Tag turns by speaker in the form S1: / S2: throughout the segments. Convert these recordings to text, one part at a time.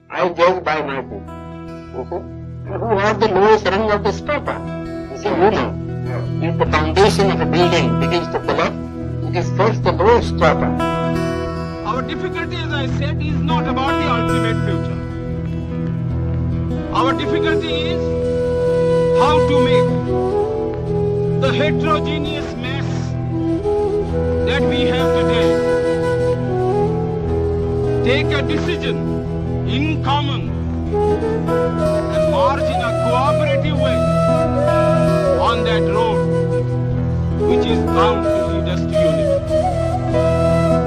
S1: I judge by my book. You see? And Who has the lowest rung of this paper? You see, you know, if the foundation of a building begins to collapse, it is first the lowest strata.
S2: Our difficulty, as I said, is not about the ultimate future. Our difficulty is how to make the heterogeneous mess that we have today take a decision in common and march in a cooperative way on that road which is bound to lead us to unity.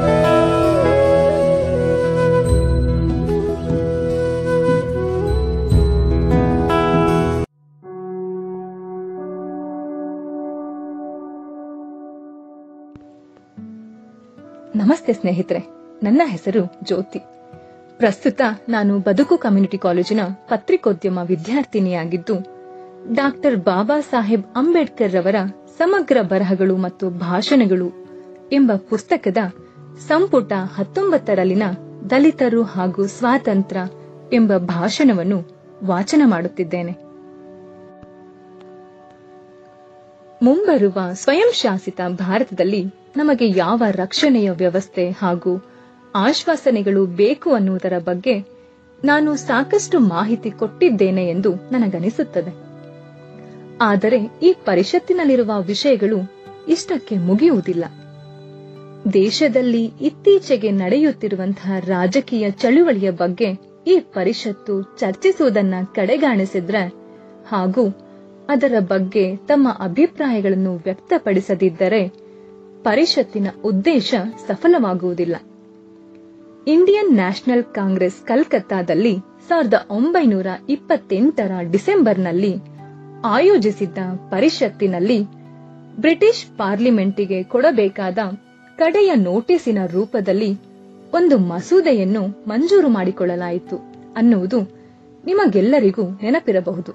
S3: ನಮಸ್ತೆ ಸ್ನೇಹಿತರೆ ನನ್ನ ಹೆಸರು ಜ್ಯೋತಿ ಪ್ರಸ್ತುತ ನಾನು ಬದುಕು community ಕಾಲೇಜಿನ ಪತ್ರಿಕೋದ್ಯಮ ವಿದ್ಯಾರ್ಥಿನಿಯಾಗಿದ್ದು ಡಾಕ್ಟರ್ ಬಾಬಾ ಸಾಹೇಬ್ ಅಂಬೇಡ್ಕರ್ ರವರ ಸಮಗ್ರ ಬರಹಗಳು ಮತ್ತು ಭಾಷಣಗಳು ಎಂಬ ಪುಸ್ತಕದ ಸಂಪುಟ ಹತ್ತೊಂಬತ್ತರಲ್ಲಿನ ದಲಿತರು ಹಾಗೂ ಸ್ವಾತಂತ್ರ್ಯ ಎಂಬ ಭಾಷಣವನ್ನು ವಾಚನ ಮಾಡುತ್ತಿದ್ದೇನೆ ಮುಂಬರುವ ಸ್ವಯಂ ಶಾಸಿತ ಭಾರತದಲ್ಲಿ ನಮಗೆ ಯಾವ ರಕ್ಷಣೆಯ ವ್ಯವಸ್ಥೆ ಹಾಗೂ ಆಶ್ವಾಸನೆಗಳು ಬೇಕು ಅನ್ನುವುದರ ಬಗ್ಗೆ ನಾನು ಸಾಕಷ್ಟು ಮಾಹಿತಿ ಕೊಟ್ಟಿದ್ದೇನೆ ಎಂದು ನನಗನಿಸುತ್ತದೆ ಆದರೆ ಈ ಪರಿಷತ್ತಿನಲ್ಲಿರುವ ವಿಷಯಗಳು ಇಷ್ಟಕ್ಕೆ ಮುಗಿಯುವುದಿಲ್ಲ ದೇಶದಲ್ಲಿ ಇತ್ತೀಚೆಗೆ ನಡೆಯುತ್ತಿರುವಂತಹ ರಾಜಕೀಯ ಚಳುವಳಿಯ ಬಗ್ಗೆ ಈ ಪರಿಷತ್ತು ಚರ್ಚಿಸುವುದನ್ನ ಕಡೆಗಾಣಿಸಿದ್ರೆ ಹಾಗೂ ಅದರ ಬಗ್ಗೆ ತಮ್ಮ ಅಭಿಪ್ರಾಯಗಳನ್ನು ವ್ಯಕ್ತಪಡಿಸದಿದ್ದರೆ ಪರಿಷತ್ತಿನ ಉದ್ದೇಶ ಸಫಲವಾಗುವುದಿಲ್ಲ ಇಂಡಿಯನ್ ನ್ಯಾಷನಲ್ ಕಾಂಗ್ರೆಸ್ ಕಲ್ಕತ್ತಾದಲ್ಲಿ ಸಾವಿರದ ಒಂಬೈನೂರ ಇಪ್ಪತ್ತೆಂಟರ ಡಿಸೆಂಬರ್ನಲ್ಲಿ ಆಯೋಜಿಸಿದ್ದ ಪರಿಷತ್ತಿನಲ್ಲಿ ಬ್ರಿಟಿಷ್ ಪಾರ್ಲಿಮೆಂಟಿಗೆ ಕೊಡಬೇಕಾದ ಕಡೆಯ ನೋಟಿಸಿನ ರೂಪದಲ್ಲಿ ಒಂದು ಮಸೂದೆಯನ್ನು ಮಂಜೂರು ಮಾಡಿಕೊಳ್ಳಲಾಯಿತು ಅನ್ನುವುದು ನಿಮಗೆಲ್ಲರಿಗೂ ನೆನಪಿರಬಹುದು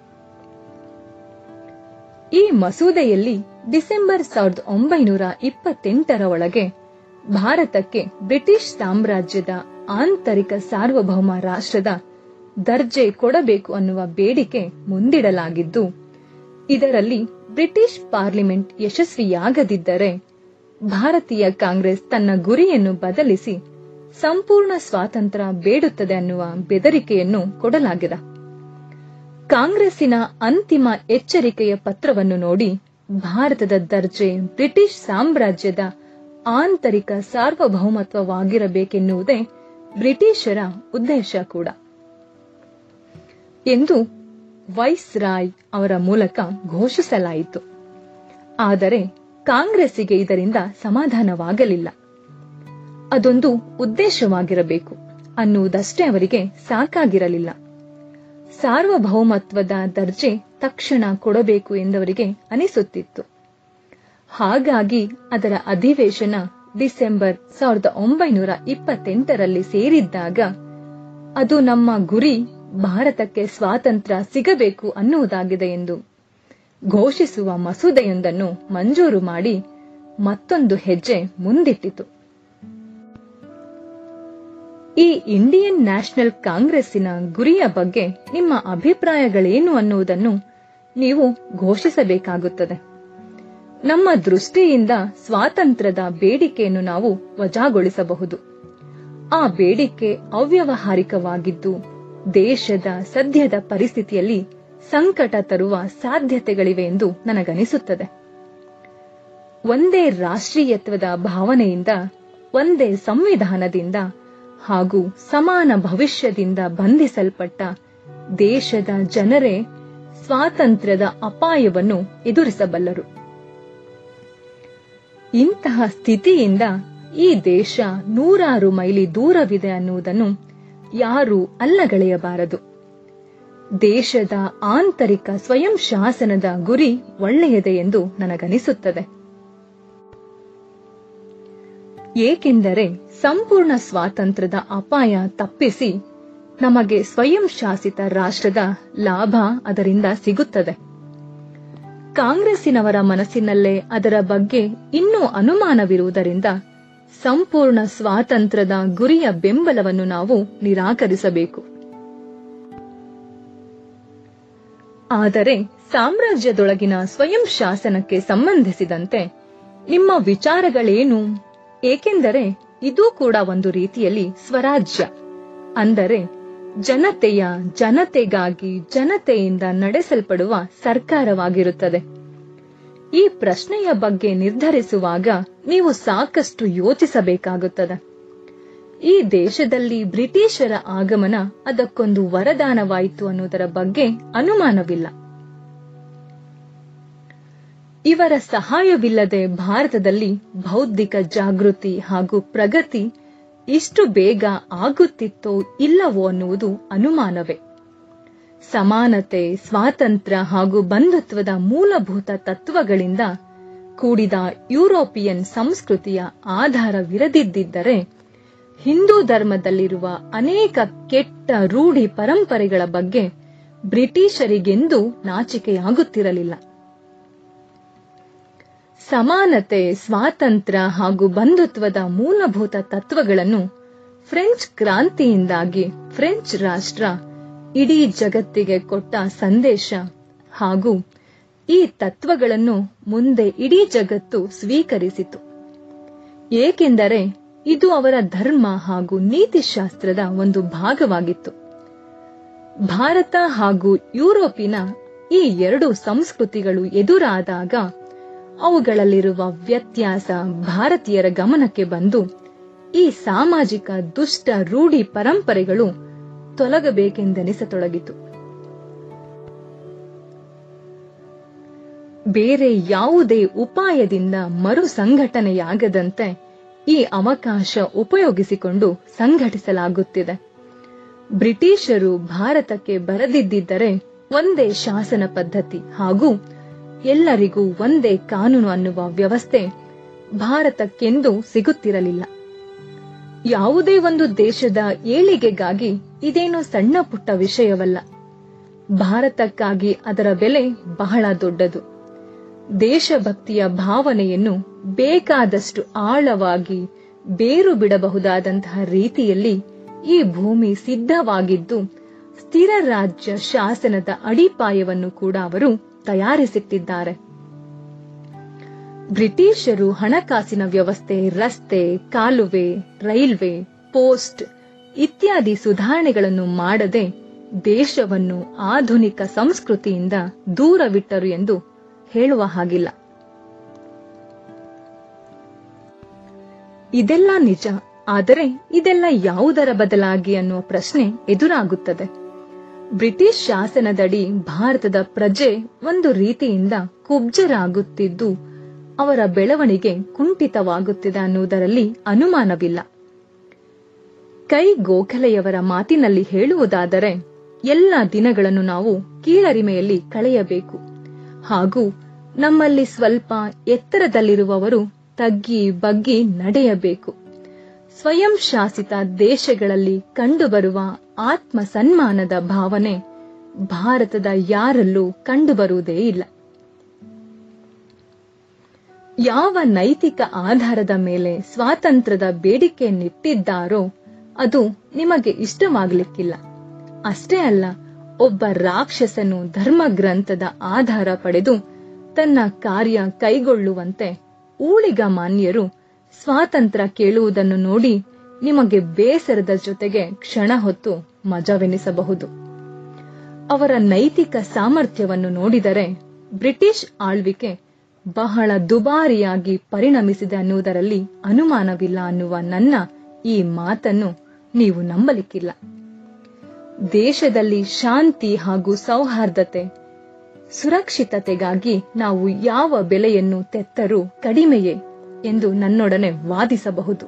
S3: ಈ ಮಸೂದೆಯಲ್ಲಿ ಡಿಸೆಂಬರ್ ಸಾವಿರದ ಒಂಬೈನೂರ ಇಪ್ಪತ್ತೆಂಟರ ಒಳಗೆ ಭಾರತಕ್ಕೆ ಬ್ರಿಟಿಷ್ ಸಾಮ್ರಾಜ್ಯದ ಆಂತರಿಕ ಸಾರ್ವಭೌಮ ರಾಷ್ಟ್ರದ ದರ್ಜೆ ಕೊಡಬೇಕು ಅನ್ನುವ ಬೇಡಿಕೆ ಮುಂದಿಡಲಾಗಿದ್ದು ಇದರಲ್ಲಿ ಬ್ರಿಟಿಷ್ ಪಾರ್ಲಿಮೆಂಟ್ ಯಶಸ್ವಿಯಾಗದಿದ್ದರೆ ಭಾರತೀಯ ಕಾಂಗ್ರೆಸ್ ತನ್ನ ಗುರಿಯನ್ನು ಬದಲಿಸಿ ಸಂಪೂರ್ಣ ಸ್ವಾತಂತ್ರ್ಯ ಬೇಡುತ್ತದೆ ಅನ್ನುವ ಬೆದರಿಕೆಯನ್ನು ಕೊಡಲಾಗಿದೆ ಕಾಂಗ್ರೆಸ್ಸಿನ ಅಂತಿಮ ಎಚ್ಚರಿಕೆಯ ಪತ್ರವನ್ನು ನೋಡಿ ಭಾರತದ ದರ್ಜೆ ಬ್ರಿಟಿಷ್ ಸಾಮ್ರಾಜ್ಯದ ಆಂತರಿಕ ಸಾರ್ವಭೌಮತ್ವವಾಗಿರಬೇಕೆನ್ನುವುದೇ ಬ್ರಿಟಿಷರ ಉದ್ದೇಶ ಕೂಡ ಎಂದು ವೈಸ್ ರಾಯ್ ಅವರ ಮೂಲಕ ಘೋಷಿಸಲಾಯಿತು ಆದರೆ ಕಾಂಗ್ರೆಸ್ಸಿಗೆ ಇದರಿಂದ ಸಮಾಧಾನವಾಗಲಿಲ್ಲ ಅದೊಂದು ಉದ್ದೇಶವಾಗಿರಬೇಕು ಅನ್ನುವುದಷ್ಟೇ ಅವರಿಗೆ ಸಾಕಾಗಿರಲಿಲ್ಲ ಸಾರ್ವಭೌಮತ್ವದ ದರ್ಜೆ ತಕ್ಷಣ ಕೊಡಬೇಕು ಎಂದವರಿಗೆ ಅನಿಸುತ್ತಿತ್ತು ಹಾಗಾಗಿ ಅದರ ಅಧಿವೇಶನ ಡಿಸೆಂಬರ್ ಸಾವಿರದ ಒಂಬೈನೂರ ಇಪ್ಪತ್ತೆಂಟರಲ್ಲಿ ಸೇರಿದ್ದಾಗ ಅದು ನಮ್ಮ ಗುರಿ ಭಾರತಕ್ಕೆ ಸ್ವಾತಂತ್ರ್ಯ ಸಿಗಬೇಕು ಅನ್ನುವುದಾಗಿದೆ ಎಂದು ಘೋಷಿಸುವ ಮಸೂದೆಯೊಂದನ್ನು ಮಂಜೂರು ಮಾಡಿ ಮತ್ತೊಂದು ಹೆಜ್ಜೆ ಮುಂದಿಟ್ಟಿತು ಈ ಇಂಡಿಯನ್ ನ್ಯಾಷನಲ್ ಕಾಂಗ್ರೆಸ್ಸಿನ ಗುರಿಯ ಬಗ್ಗೆ ನಿಮ್ಮ ಅಭಿಪ್ರಾಯಗಳೇನು ಅನ್ನುವುದನ್ನು ನೀವು ಘೋಷಿಸಬೇಕಾಗುತ್ತದೆ ನಮ್ಮ ದೃಷ್ಟಿಯಿಂದ ಸ್ವಾತಂತ್ರ್ಯದ ಬೇಡಿಕೆಯನ್ನು ನಾವು ವಜಾಗೊಳಿಸಬಹುದು ಆ ಬೇಡಿಕೆ ಅವ್ಯವಹಾರಿಕವಾಗಿದ್ದು ದೇಶದ ಸದ್ಯದ ಪರಿಸ್ಥಿತಿಯಲ್ಲಿ ಸಂಕಟ ತರುವ ಸಾಧ್ಯತೆಗಳಿವೆ ಎಂದು ನನಗನಿಸುತ್ತದೆ ಒಂದೇ ರಾಷ್ಟ್ರೀಯತ್ವದ ಭಾವನೆಯಿಂದ ಒಂದೇ ಸಂವಿಧಾನದಿಂದ ಹಾಗೂ ಸಮಾನ ಭವಿಷ್ಯದಿಂದ ಬಂಧಿಸಲ್ಪಟ್ಟ ದೇಶದ ಜನರೇ ಸ್ವಾತಂತ್ರ್ಯದ ಅಪಾಯವನ್ನು ಎದುರಿಸಬಲ್ಲರು ಇಂತಹ ಸ್ಥಿತಿಯಿಂದ ಈ ದೇಶ ನೂರಾರು ಮೈಲಿ ದೂರವಿದೆ ಅನ್ನುವುದನ್ನು ಯಾರೂ ಅಲ್ಲಗಳೆಯಬಾರದು ದೇಶದ ಆಂತರಿಕ ಸ್ವಯಂ ಶಾಸನದ ಗುರಿ ಒಳ್ಳೆಯದೇ ಎಂದು ನನಗನಿಸುತ್ತದೆ ಏಕೆಂದರೆ ಸಂಪೂರ್ಣ ಸ್ವಾತಂತ್ರ್ಯದ ಅಪಾಯ ತಪ್ಪಿಸಿ ನಮಗೆ ಸ್ವಯಂ ಶಾಸಿತ ರಾಷ್ಟ್ರದ ಲಾಭ ಅದರಿಂದ ಸಿಗುತ್ತದೆ ಕಾಂಗ್ರೆಸ್ಸಿನವರ ಮನಸ್ಸಿನಲ್ಲೇ ಅದರ ಬಗ್ಗೆ ಇನ್ನೂ ಅನುಮಾನವಿರುವುದರಿಂದ ಸಂಪೂರ್ಣ ಸ್ವಾತಂತ್ರ್ಯದ ಗುರಿಯ ಬೆಂಬಲವನ್ನು ನಾವು ನಿರಾಕರಿಸಬೇಕು ಆದರೆ ಸಾಮ್ರಾಜ್ಯದೊಳಗಿನ ಸ್ವಯಂ ಶಾಸನಕ್ಕೆ ಸಂಬಂಧಿಸಿದಂತೆ ನಿಮ್ಮ ವಿಚಾರಗಳೇನು ಏಕೆಂದರೆ ಇದೂ ಕೂಡ ಒಂದು ರೀತಿಯಲ್ಲಿ ಸ್ವರಾಜ್ಯ ಅಂದರೆ ಜನತೆಯ ಜನತೆಗಾಗಿ ಜನತೆಯಿಂದ ನಡೆಸಲ್ಪಡುವ ಸರ್ಕಾರವಾಗಿರುತ್ತದೆ ಈ ಪ್ರಶ್ನೆಯ ಬಗ್ಗೆ ನಿರ್ಧರಿಸುವಾಗ ನೀವು ಸಾಕಷ್ಟು ಯೋಚಿಸಬೇಕಾಗುತ್ತದೆ ಈ ದೇಶದಲ್ಲಿ ಬ್ರಿಟಿಷರ ಆಗಮನ ಅದಕ್ಕೊಂದು ವರದಾನವಾಯಿತು ಅನ್ನುವುದರ ಬಗ್ಗೆ ಅನುಮಾನವಿಲ್ಲ ಇವರ ಸಹಾಯವಿಲ್ಲದೆ ಭಾರತದಲ್ಲಿ ಬೌದ್ಧಿಕ ಜಾಗೃತಿ ಹಾಗೂ ಪ್ರಗತಿ ಇಷ್ಟು ಬೇಗ ಆಗುತ್ತಿತ್ತೋ ಇಲ್ಲವೋ ಅನ್ನುವುದು ಅನುಮಾನವೇ ಸಮಾನತೆ ಸ್ವಾತಂತ್ರ್ಯ ಹಾಗೂ ಬಂಧುತ್ವದ ಮೂಲಭೂತ ತತ್ವಗಳಿಂದ ಕೂಡಿದ ಯುರೋಪಿಯನ್ ಸಂಸ್ಕೃತಿಯ ಆಧಾರವಿರದಿದ್ದರೆ ಹಿಂದೂ ಧರ್ಮದಲ್ಲಿರುವ ಅನೇಕ ಕೆಟ್ಟ ರೂಢಿ ಪರಂಪರೆಗಳ ಬಗ್ಗೆ ಬ್ರಿಟಿಷರಿಗೆಂದೂ ನಾಚಿಕೆಯಾಗುತ್ತಿರಲಿಲ್ಲ ಸಮಾನತೆ ಸ್ವಾತಂತ್ರ್ಯ ಹಾಗೂ ಬಂಧುತ್ವದ ಮೂಲಭೂತ ತತ್ವಗಳನ್ನು ಫ್ರೆಂಚ್ ಕ್ರಾಂತಿಯಿಂದಾಗಿ ಫ್ರೆಂಚ್ ರಾಷ್ಟ್ರ ಇಡೀ ಜಗತ್ತಿಗೆ ಕೊಟ್ಟ ಸಂದೇಶ ಹಾಗೂ ಈ ತತ್ವಗಳನ್ನು ಮುಂದೆ ಇಡೀ ಜಗತ್ತು ಸ್ವೀಕರಿಸಿತು ಏಕೆಂದರೆ ಇದು ಅವರ ಧರ್ಮ ಹಾಗೂ ನೀತಿಶಾಸ್ತ್ರದ ಒಂದು ಭಾಗವಾಗಿತ್ತು ಭಾರತ ಹಾಗೂ ಯುರೋಪಿನ ಈ ಎರಡು ಸಂಸ್ಕೃತಿಗಳು ಎದುರಾದಾಗ ಅವುಗಳಲ್ಲಿರುವ ವ್ಯತ್ಯಾಸ ಭಾರತೀಯರ ಗಮನಕ್ಕೆ ಬಂದು ಈ ಸಾಮಾಜಿಕ ದುಷ್ಟ ರೂಢಿ ಪರಂಪರೆಗಳು ತೊಲಗಬೇಕೆಂದೆನಿಸತೊಡಗಿತು ಬೇರೆ ಯಾವುದೇ ಉಪಾಯದಿಂದ ಮರು ಸಂಘಟನೆಯಾಗದಂತೆ ಈ ಅವಕಾಶ ಉಪಯೋಗಿಸಿಕೊಂಡು ಸಂಘಟಿಸಲಾಗುತ್ತಿದೆ ಬ್ರಿಟಿಷರು ಭಾರತಕ್ಕೆ ಬರದಿದ್ದರೆ ಒಂದೇ ಶಾಸನ ಪದ್ಧತಿ ಹಾಗೂ ಎಲ್ಲರಿಗೂ ಒಂದೇ ಕಾನೂನು ಅನ್ನುವ ವ್ಯವಸ್ಥೆ ಭಾರತಕ್ಕೆಂದು ಸಿಗುತ್ತಿರಲಿಲ್ಲ ಯಾವುದೇ ಒಂದು ದೇಶದ ಏಳಿಗೆಗಾಗಿ ಇದೇನೋ ಸಣ್ಣ ಪುಟ್ಟ ವಿಷಯವಲ್ಲ ಭಾರತಕ್ಕಾಗಿ ಅದರ ಬೆಲೆ ಬಹಳ ದೊಡ್ಡದು ದೇಶಭಕ್ತಿಯ ಭಾವನೆಯನ್ನು ಬೇಕಾದಷ್ಟು ಆಳವಾಗಿ ಬೇರು ಬಿಡಬಹುದಾದಂತಹ ರೀತಿಯಲ್ಲಿ ಈ ಭೂಮಿ ಸಿದ್ಧವಾಗಿದ್ದು ಸ್ಥಿರ ರಾಜ್ಯ ಶಾಸನದ ಅಡಿಪಾಯವನ್ನು ಕೂಡ ಅವರು ತಯಾರಿಸಿಟ್ಟಿದ್ದಾರೆ ಬ್ರಿಟಿಷರು ಹಣಕಾಸಿನ ವ್ಯವಸ್ಥೆ ರಸ್ತೆ ಕಾಲುವೆ ರೈಲ್ವೆ ಪೋಸ್ಟ್ ಇತ್ಯಾದಿ ಸುಧಾರಣೆಗಳನ್ನು ಮಾಡದೆ ದೇಶವನ್ನು ಆಧುನಿಕ ಸಂಸ್ಕೃತಿಯಿಂದ ದೂರವಿಟ್ಟರು ಎಂದು ಹೇಳುವ ಹಾಗಿಲ್ಲ ಇದೆಲ್ಲ ನಿಜ ಆದರೆ ಇದೆಲ್ಲ ಯಾವುದರ ಬದಲಾಗಿ ಅನ್ನುವ ಪ್ರಶ್ನೆ ಎದುರಾಗುತ್ತದೆ ಬ್ರಿಟಿಷ್ ಶಾಸನದಡಿ ಭಾರತದ ಪ್ರಜೆ ಒಂದು ರೀತಿಯಿಂದ ಕುಬ್ಜರಾಗುತ್ತಿದ್ದು ಅವರ ಬೆಳವಣಿಗೆ ಕುಂಠಿತವಾಗುತ್ತಿದೆ ಅನ್ನುವುದರಲ್ಲಿ ಅನುಮಾನವಿಲ್ಲ ಕೈ ಗೋಖಲೆಯವರ ಮಾತಿನಲ್ಲಿ ಹೇಳುವುದಾದರೆ ಎಲ್ಲ ದಿನಗಳನ್ನು ನಾವು ಕೀಳರಿಮೆಯಲ್ಲಿ ಕಳೆಯಬೇಕು ಹಾಗೂ ನಮ್ಮಲ್ಲಿ ಸ್ವಲ್ಪ ಎತ್ತರದಲ್ಲಿರುವವರು ತಗ್ಗಿ ಬಗ್ಗಿ ನಡೆಯಬೇಕು ಸ್ವಯಂ ಶಾಸಿತ ದೇಶಗಳಲ್ಲಿ ಕಂಡುಬರುವ ಆತ್ಮ ಸನ್ಮಾನದ ಭಾವನೆ ಭಾರತದ ಯಾರಲ್ಲೂ ಕಂಡುಬರುವುದೇ ಇಲ್ಲ ಯಾವ ನೈತಿಕ ಆಧಾರದ ಮೇಲೆ ಸ್ವಾತಂತ್ರ್ಯದ ಬೇಡಿಕೆಯನ್ನಿಟ್ಟಿದ್ದಾರೋ ಅದು ನಿಮಗೆ ಇಷ್ಟವಾಗಲಿಕ್ಕಿಲ್ಲ ಅಷ್ಟೇ ಅಲ್ಲ ಒಬ್ಬ ರಾಕ್ಷಸನು ಧರ್ಮಗ್ರಂಥದ ಆಧಾರ ಪಡೆದು ತನ್ನ ಕಾರ್ಯ ಕೈಗೊಳ್ಳುವಂತೆ ಊಳಿಗ ಮಾನ್ಯರು ಸ್ವಾತಂತ್ರ್ಯ ಕೇಳುವುದನ್ನು ನೋಡಿ ನಿಮಗೆ ಬೇಸರದ ಜೊತೆಗೆ ಕ್ಷಣ ಹೊತ್ತು ಮಜವೆನಿಸಬಹುದು ಅವರ ನೈತಿಕ ಸಾಮರ್ಥ್ಯವನ್ನು ನೋಡಿದರೆ ಬ್ರಿಟಿಷ್ ಆಳ್ವಿಕೆ ಬಹಳ ದುಬಾರಿಯಾಗಿ ಪರಿಣಮಿಸಿದೆ ಅನ್ನುವುದರಲ್ಲಿ ಅನುಮಾನವಿಲ್ಲ ಅನ್ನುವ ನನ್ನ ಈ ಮಾತನ್ನು ನೀವು ನಂಬಲಿಕ್ಕಿಲ್ಲ ದೇಶದಲ್ಲಿ ಶಾಂತಿ ಹಾಗೂ ಸೌಹಾರ್ದತೆ ಸುರಕ್ಷಿತತೆಗಾಗಿ ನಾವು ಯಾವ ಬೆಲೆಯನ್ನು ತೆತ್ತರೂ ಕಡಿಮೆಯೇ ಎಂದು ನನ್ನೊಡನೆ ವಾದಿಸಬಹುದು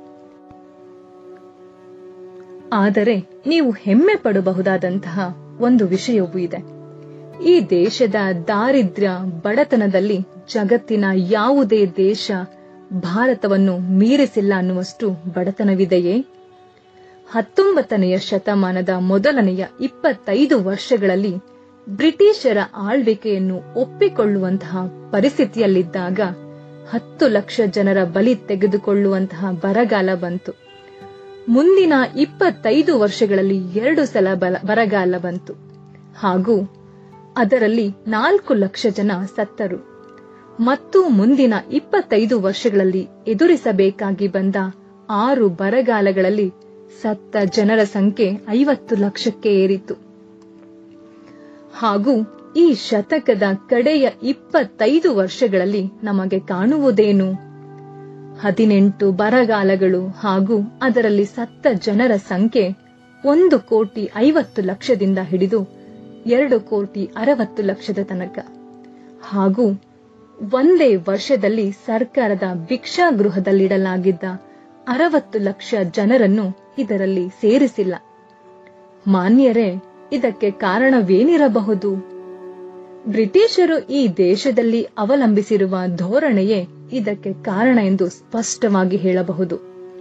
S3: ಆದರೆ ನೀವು ಹೆಮ್ಮೆ ಪಡಬಹುದಾದಂತಹ ಒಂದು ವಿಷಯವೂ ಇದೆ ಈ ದೇಶದ ದಾರಿದ್ರ್ಯ ಬಡತನದಲ್ಲಿ ಜಗತ್ತಿನ ಯಾವುದೇ ದೇಶ ಭಾರತವನ್ನು ಮೀರಿಸಿಲ್ಲ ಅನ್ನುವಷ್ಟು ಬಡತನವಿದೆಯೇ ಹತ್ತೊಂಬತ್ತನೆಯ ಶತಮಾನದ ಮೊದಲನೆಯ ಇಪ್ಪತ್ತೈದು ವರ್ಷಗಳಲ್ಲಿ ಬ್ರಿಟಿಷರ ಆಳ್ವಿಕೆಯನ್ನು ಒಪ್ಪಿಕೊಳ್ಳುವಂತಹ ಪರಿಸ್ಥಿತಿಯಲ್ಲಿದ್ದಾಗ ಹತ್ತು ಲಕ್ಷ ಜನರ ಬಲಿ ತೆಗೆದುಕೊಳ್ಳುವಂತಹ ಬರಗಾಲ ಬಂತು ಮುಂದಿನ ಇಪ್ಪತ್ತೈದು ವರ್ಷಗಳಲ್ಲಿ ಎರಡು ಸಲ ಬಲ ಬರಗಾಲ ಬಂತು ಹಾಗೂ ಅದರಲ್ಲಿ ನಾಲ್ಕು ಲಕ್ಷ ಜನ ಸತ್ತರು ಮತ್ತು ಮುಂದಿನ ಇಪ್ಪತ್ತೈದು ವರ್ಷಗಳಲ್ಲಿ ಎದುರಿಸಬೇಕಾಗಿ ಬಂದ ಆರು ಬರಗಾಲಗಳಲ್ಲಿ ಸತ್ತ ಜನರ ಸಂಖ್ಯೆ ಐವತ್ತು ಲಕ್ಷಕ್ಕೆ ಏರಿತು ಹಾಗೂ ಈ ಶತಕದ ಕಡೆಯ ಇಪ್ಪತ್ತೈದು ವರ್ಷಗಳಲ್ಲಿ ನಮಗೆ ಕಾಣುವುದೇನು ಹದಿನೆಂಟು ಬರಗಾಲಗಳು ಹಾಗೂ ಅದರಲ್ಲಿ ಸತ್ತ ಜನರ ಸಂಖ್ಯೆ ಒಂದು ಕೋಟಿ ಐವತ್ತು ಲಕ್ಷದಿಂದ ಹಿಡಿದು ಎರಡು ಕೋಟಿ ಅರವತ್ತು ಲಕ್ಷದ ತನಕ ಹಾಗೂ ಒಂದೇ ವರ್ಷದಲ್ಲಿ ಸರ್ಕಾರದ ಭಿಕ್ಷಾಗೃಹದಲ್ಲಿಡಲಾಗಿದ್ದ ಅರವತ್ತು ಲಕ್ಷ ಜನರನ್ನು ಇದರಲ್ಲಿ ಸೇರಿಸಿಲ್ಲ ಮಾನ್ಯರೇ ಇದಕ್ಕೆ ಕಾರಣವೇನಿರಬಹುದು ಬ್ರಿಟಿಷರು ಈ ದೇಶದಲ್ಲಿ ಅವಲಂಬಿಸಿರುವ ಧೋರಣೆಯೇ ಇದಕ್ಕೆ ಕಾರಣ ಎಂದು ಸ್ಪಷ್ಟವಾಗಿ ಹೇಳಬಹುದು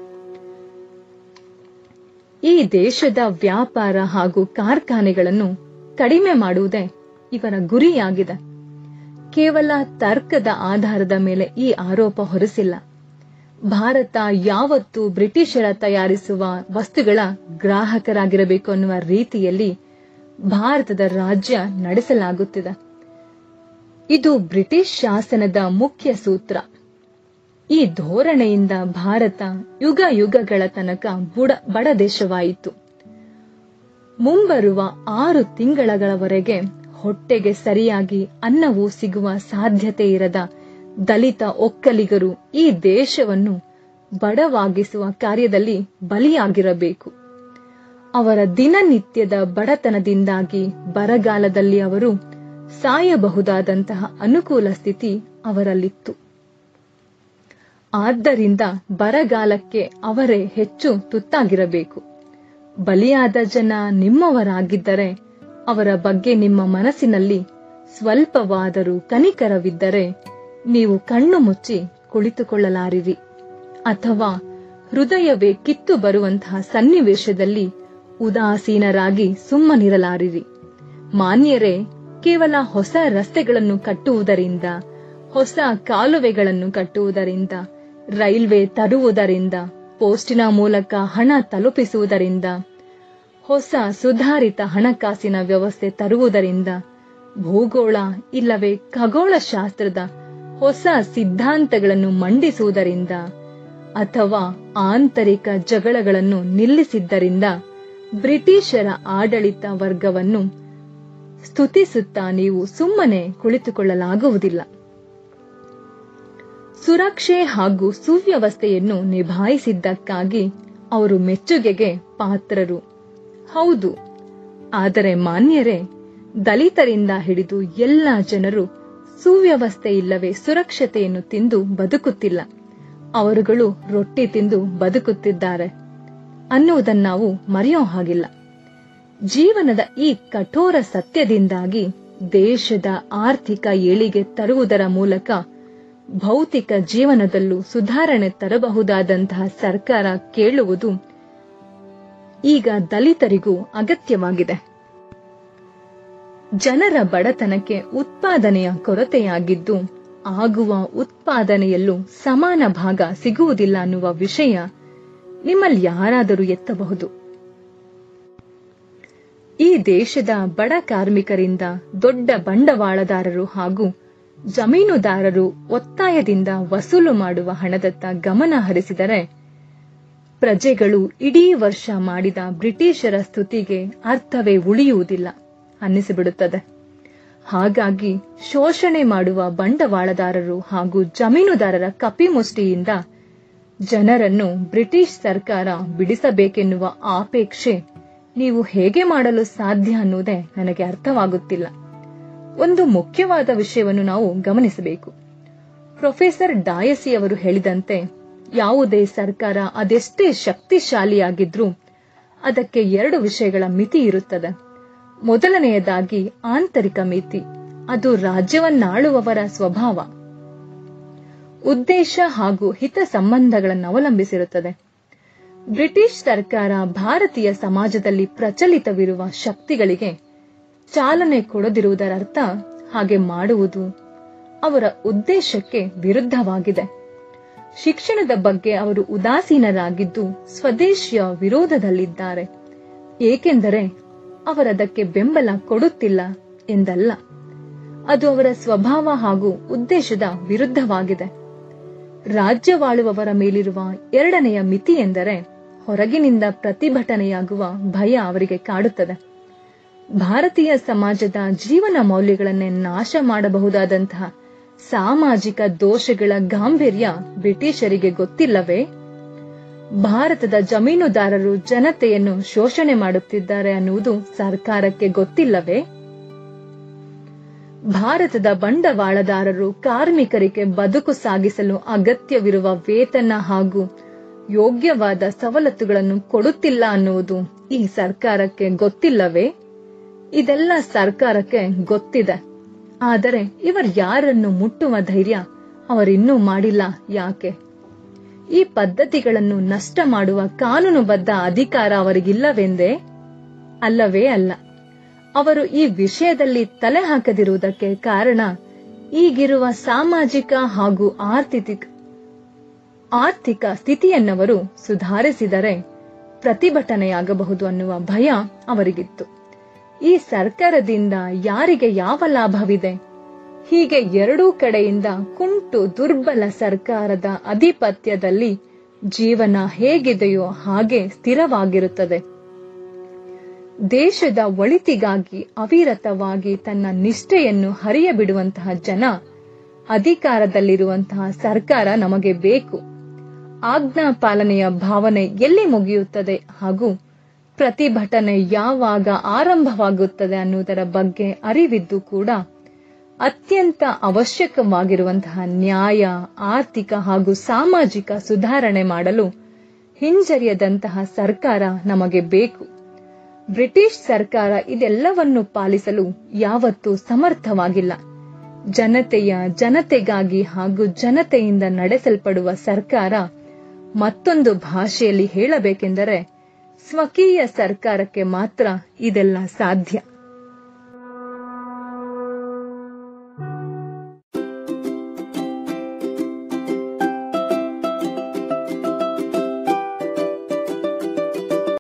S3: ಈ ದೇಶದ ವ್ಯಾಪಾರ ಹಾಗೂ ಕಾರ್ಖಾನೆಗಳನ್ನು ಕಡಿಮೆ ಮಾಡುವುದೇ ಇವರ ಗುರಿಯಾಗಿದೆ ಕೇವಲ ತರ್ಕದ ಆಧಾರದ ಮೇಲೆ ಈ ಆರೋಪ ಹೊರಿಸಿಲ್ಲ ಭಾರತ ಯಾವತ್ತೂ ಬ್ರಿಟಿಷರ ತಯಾರಿಸುವ ವಸ್ತುಗಳ ಗ್ರಾಹಕರಾಗಿರಬೇಕು ಅನ್ನುವ ರೀತಿಯಲ್ಲಿ ಭಾರತದ ರಾಜ್ಯ ನಡೆಸಲಾಗುತ್ತಿದೆ ಇದು ಬ್ರಿಟಿಷ್ ಶಾಸನದ ಮುಖ್ಯ ಸೂತ್ರ ಈ ಧೋರಣೆಯಿಂದ ಭಾರತ ಯುಗ ಯುಗಗಳ ತನಕ ಬುಡ ಬಡ ದೇಶವಾಯಿತು ಮುಂಬರುವ ಆರು ತಿಂಗಳಗಳವರೆಗೆ ಹೊಟ್ಟೆಗೆ ಸರಿಯಾಗಿ ಅನ್ನವೂ ಸಿಗುವ ಸಾಧ್ಯತೆ ಇರದ ದಲಿತ ಒಕ್ಕಲಿಗರು ಈ ದೇಶವನ್ನು ಬಡವಾಗಿಸುವ ಕಾರ್ಯದಲ್ಲಿ ಬಲಿಯಾಗಿರಬೇಕು ಅವರ ದಿನನಿತ್ಯದ ಬಡತನದಿಂದಾಗಿ ಬರಗಾಲದಲ್ಲಿ ಅವರು ಸಾಯಬಹುದಾದಂತಹ ಅನುಕೂಲ ಸ್ಥಿತಿ ಅವರಲ್ಲಿತ್ತು ಆದ್ದರಿಂದ ಬರಗಾಲಕ್ಕೆ ಅವರೇ ಹೆಚ್ಚು ತುತ್ತಾಗಿರಬೇಕು ಬಲಿಯಾದ ಜನ ನಿಮ್ಮವರಾಗಿದ್ದರೆ ಅವರ ಬಗ್ಗೆ ನಿಮ್ಮ ಮನಸ್ಸಿನಲ್ಲಿ ಸ್ವಲ್ಪವಾದರೂ ಕನಿಕರವಿದ್ದರೆ ನೀವು ಕಣ್ಣು ಮುಚ್ಚಿ ಕುಳಿತುಕೊಳ್ಳಲಾರಿರಿ ಅಥವಾ ಹೃದಯವೇ ಕಿತ್ತು ಬರುವಂತಹ ಸನ್ನಿವೇಶದಲ್ಲಿ ಉದಾಸೀನರಾಗಿ ಸುಮ್ಮನಿರಲಾರಿರಿ ಮಾನ್ಯರೇ ಕೇವಲ ಹೊಸ ರಸ್ತೆಗಳನ್ನು ಕಟ್ಟುವುದರಿಂದ ಹೊಸ ಕಾಲುವೆಗಳನ್ನು ಕಟ್ಟುವುದರಿಂದ ರೈಲ್ವೆ ತರುವುದರಿಂದ ಪೋಸ್ಟಿನ ಮೂಲಕ ಹಣ ತಲುಪಿಸುವುದರಿಂದ ಹೊಸ ಸುಧಾರಿತ ಹಣಕಾಸಿನ ವ್ಯವಸ್ಥೆ ತರುವುದರಿಂದ ಭೂಗೋಳ ಇಲ್ಲವೇ ಖಗೋಳ ಶಾಸ್ತ್ರದ ಹೊಸ ಸಿದ್ಧಾಂತಗಳನ್ನು ಮಂಡಿಸುವುದರಿಂದ ಅಥವಾ ಆಂತರಿಕ ಜಗಳಗಳನ್ನು ನಿಲ್ಲಿಸಿದ್ದರಿಂದ ಬ್ರಿಟಿಷರ ಆಡಳಿತ ವರ್ಗವನ್ನು ಸ್ತುತಿಸುತ್ತಾ ನೀವು ಸುಮ್ಮನೆ ಕುಳಿತುಕೊಳ್ಳಲಾಗುವುದಿಲ್ಲ ಸುರಕ್ಷೆ ಹಾಗೂ ಸುವ್ಯವಸ್ಥೆಯನ್ನು ನಿಭಾಯಿಸಿದ್ದಕ್ಕಾಗಿ ಅವರು ಮೆಚ್ಚುಗೆಗೆ ಪಾತ್ರರು ಹೌದು ಆದರೆ ಮಾನ್ಯರೇ ದಲಿತರಿಂದ ಹಿಡಿದು ಎಲ್ಲ ಜನರು ಸುವ್ಯವಸ್ಥೆ ಇಲ್ಲವೇ ಸುರಕ್ಷತೆಯನ್ನು ತಿಂದು ಬದುಕುತ್ತಿಲ್ಲ ಅವರುಗಳು ರೊಟ್ಟಿ ತಿಂದು ಬದುಕುತ್ತಿದ್ದಾರೆ ಅನ್ನುವುದನ್ನು ನಾವು ಮರೆಯೋ ಹಾಗಿಲ್ಲ ಜೀವನದ ಈ ಕಠೋರ ಸತ್ಯದಿಂದಾಗಿ ದೇಶದ ಆರ್ಥಿಕ ಏಳಿಗೆ ತರುವುದರ ಮೂಲಕ ಭೌತಿಕ ಜೀವನದಲ್ಲೂ ಸುಧಾರಣೆ ತರಬಹುದಾದಂತಹ ಸರ್ಕಾರ ಕೇಳುವುದು ಈಗ ದಲಿತರಿಗೂ ಅಗತ್ಯವಾಗಿದೆ ಜನರ ಬಡತನಕ್ಕೆ ಉತ್ಪಾದನೆಯ ಕೊರತೆಯಾಗಿದ್ದು ಆಗುವ ಉತ್ಪಾದನೆಯಲ್ಲೂ ಸಮಾನ ಭಾಗ ಸಿಗುವುದಿಲ್ಲ ಅನ್ನುವ ವಿಷಯ ನಿಮ್ಮಲ್ಲಿ ಯಾರಾದರೂ ಎತ್ತಬಹುದು ಈ ದೇಶದ ಬಡ ಕಾರ್ಮಿಕರಿಂದ ದೊಡ್ಡ ಬಂಡವಾಳದಾರರು ಹಾಗೂ ಜಮೀನುದಾರರು ಒತ್ತಾಯದಿಂದ ವಸೂಲು ಮಾಡುವ ಹಣದತ್ತ ಗಮನ ಹರಿಸಿದರೆ ಪ್ರಜೆಗಳು ಇಡೀ ವರ್ಷ ಮಾಡಿದ ಬ್ರಿಟಿಷರ ಸ್ತುತಿಗೆ ಅರ್ಥವೇ ಉಳಿಯುವುದಿಲ್ಲ ಅನ್ನಿಸಿಬಿಡುತ್ತದೆ ಹಾಗಾಗಿ ಶೋಷಣೆ ಮಾಡುವ ಬಂಡವಾಳದಾರರು ಹಾಗೂ ಜಮೀನುದಾರರ ಕಪಿಮುಷ್ಟಿಯಿಂದ ಜನರನ್ನು ಬ್ರಿಟಿಷ್ ಸರ್ಕಾರ ಬಿಡಿಸಬೇಕೆನ್ನುವ ಆಪೇಕ್ಷೆ ನೀವು ಹೇಗೆ ಮಾಡಲು ಸಾಧ್ಯ ಅನ್ನುವುದೇ ನನಗೆ ಅರ್ಥವಾಗುತ್ತಿಲ್ಲ ಒಂದು ಮುಖ್ಯವಾದ ವಿಷಯವನ್ನು ನಾವು ಗಮನಿಸಬೇಕು ಪ್ರೊಫೆಸರ್ ಡಾಯಸಿ ಅವರು ಹೇಳಿದಂತೆ ಯಾವುದೇ ಸರ್ಕಾರ ಅದೆಷ್ಟೇ ಶಕ್ತಿಶಾಲಿಯಾಗಿದ್ರೂ ಅದಕ್ಕೆ ಎರಡು ವಿಷಯಗಳ ಮಿತಿ ಇರುತ್ತದೆ ಮೊದಲನೆಯದಾಗಿ ಆಂತರಿಕ ಮಿತಿ ಅದು ರಾಜ್ಯವನ್ನಾಳುವವರ ಸ್ವಭಾವ ಉದ್ದೇಶ ಹಾಗೂ ಹಿತ ಸಂಬಂಧಗಳನ್ನು ಅವಲಂಬಿಸಿರುತ್ತದೆ ಬ್ರಿಟಿಷ್ ಸರ್ಕಾರ ಭಾರತೀಯ ಸಮಾಜದಲ್ಲಿ ಪ್ರಚಲಿತವಿರುವ ಶಕ್ತಿಗಳಿಗೆ ಚಾಲನೆ ಕೊಡದಿರುವುದರರ್ಥ ಹಾಗೆ ಮಾಡುವುದು ಅವರ ಉದ್ದೇಶಕ್ಕೆ ವಿರುದ್ಧವಾಗಿದೆ ಶಿಕ್ಷಣದ ಬಗ್ಗೆ ಅವರು ಉದಾಸೀನರಾಗಿದ್ದು ಸ್ವದೇಶಿಯ ವಿರೋಧದಲ್ಲಿದ್ದಾರೆ ಏಕೆಂದರೆ ಅವರದಕ್ಕೆ ಬೆಂಬಲ ಕೊಡುತ್ತಿಲ್ಲ ಎಂದಲ್ಲ ಅದು ಅವರ ಸ್ವಭಾವ ಹಾಗೂ ಉದ್ದೇಶದ ವಿರುದ್ಧವಾಗಿದೆ ರಾಜ್ಯವಾಳುವವರ ಮೇಲಿರುವ ಎರಡನೆಯ ಮಿತಿ ಎಂದರೆ ಹೊರಗಿನಿಂದ ಪ್ರತಿಭಟನೆಯಾಗುವ ಭಯ ಅವರಿಗೆ ಕಾಡುತ್ತದೆ ಭಾರತೀಯ ಸಮಾಜದ ಜೀವನ ಮೌಲ್ಯಗಳನ್ನೇ ನಾಶ ಮಾಡಬಹುದಾದಂತಹ ಸಾಮಾಜಿಕ ದೋಷಗಳ ಗಾಂಭೀರ್ಯ ಬ್ರಿಟಿಷರಿಗೆ ಗೊತ್ತಿಲ್ಲವೇ ಭಾರತದ ಜಮೀನುದಾರರು ಜನತೆಯನ್ನು ಶೋಷಣೆ ಮಾಡುತ್ತಿದ್ದಾರೆ ಅನ್ನುವುದು ಸರ್ಕಾರಕ್ಕೆ ಗೊತ್ತಿಲ್ಲವೇ ಭಾರತದ ಬಂಡವಾಳದಾರರು ಕಾರ್ಮಿಕರಿಗೆ ಬದುಕು ಸಾಗಿಸಲು ಅಗತ್ಯವಿರುವ ವೇತನ ಹಾಗೂ ಯೋಗ್ಯವಾದ ಸವಲತ್ತುಗಳನ್ನು ಕೊಡುತ್ತಿಲ್ಲ ಅನ್ನುವುದು ಈ ಸರ್ಕಾರಕ್ಕೆ ಗೊತ್ತಿಲ್ಲವೇ ಇದೆಲ್ಲ ಸರ್ಕಾರಕ್ಕೆ ಗೊತ್ತಿದೆ ಆದರೆ ಇವರು ಯಾರನ್ನು ಮುಟ್ಟುವ ಧೈರ್ಯ ಅವರಿನ್ನೂ ಮಾಡಿಲ್ಲ ಯಾಕೆ ಈ ಪದ್ಧತಿಗಳನ್ನು ನಷ್ಟ ಮಾಡುವ ಕಾನೂನುಬದ್ಧ ಅಧಿಕಾರ ಅವರಿಗಿಲ್ಲವೆಂದೇ ಅಲ್ಲವೇ ಅಲ್ಲ ಅವರು ಈ ವಿಷಯದಲ್ಲಿ ತಲೆ ಹಾಕದಿರುವುದಕ್ಕೆ ಕಾರಣ ಈಗಿರುವ ಸಾಮಾಜಿಕ ಹಾಗೂ ಆರ್ಥಿಕ ಆರ್ಥಿಕ ಸ್ಥಿತಿಯನ್ನವರು ಸುಧಾರಿಸಿದರೆ ಪ್ರತಿಭಟನೆಯಾಗಬಹುದು ಅನ್ನುವ ಭಯ ಅವರಿಗಿತ್ತು ಈ ಸರ್ಕಾರದಿಂದ ಯಾರಿಗೆ ಯಾವ ಲಾಭವಿದೆ ಹೀಗೆ ಎರಡೂ ಕಡೆಯಿಂದ ಕುಂಟು ದುರ್ಬಲ ಸರ್ಕಾರದ ಅಧಿಪತ್ಯದಲ್ಲಿ ಜೀವನ ಹೇಗಿದೆಯೋ ಹಾಗೆ ಸ್ಥಿರವಾಗಿರುತ್ತದೆ ದೇಶದ ಒಳಿತಿಗಾಗಿ ಅವಿರತವಾಗಿ ತನ್ನ ನಿಷ್ಠೆಯನ್ನು ಹರಿಯಬಿಡುವಂತಹ ಜನ ಅಧಿಕಾರದಲ್ಲಿರುವಂತಹ ಸರ್ಕಾರ ನಮಗೆ ಬೇಕು ಆಜ್ಞಾ ಪಾಲನೆಯ ಭಾವನೆ ಎಲ್ಲಿ ಮುಗಿಯುತ್ತದೆ ಹಾಗೂ ಪ್ರತಿಭಟನೆ ಯಾವಾಗ ಆರಂಭವಾಗುತ್ತದೆ ಅನ್ನುವುದರ ಬಗ್ಗೆ ಅರಿವಿದ್ದು ಕೂಡ ಅತ್ಯಂತ ಅವಶ್ಯಕವಾಗಿರುವಂತಹ ನ್ಯಾಯ ಆರ್ಥಿಕ ಹಾಗೂ ಸಾಮಾಜಿಕ ಸುಧಾರಣೆ ಮಾಡಲು ಹಿಂಜರಿಯದಂತಹ ಸರ್ಕಾರ ನಮಗೆ ಬೇಕು ಬ್ರಿಟಿಷ್ ಸರ್ಕಾರ ಇದೆಲ್ಲವನ್ನು ಪಾಲಿಸಲು ಯಾವತ್ತೂ ಸಮರ್ಥವಾಗಿಲ್ಲ ಜನತೆಯ ಜನತೆಗಾಗಿ ಹಾಗೂ ಜನತೆಯಿಂದ ನಡೆಸಲ್ಪಡುವ ಸರ್ಕಾರ ಮತ್ತೊಂದು ಭಾಷೆಯಲ್ಲಿ ಹೇಳಬೇಕೆಂದರೆ ಸ್ವಕೀಯ ಸರ್ಕಾರಕ್ಕೆ ಮಾತ್ರ ಇದೆಲ್ಲ ಸಾಧ್ಯ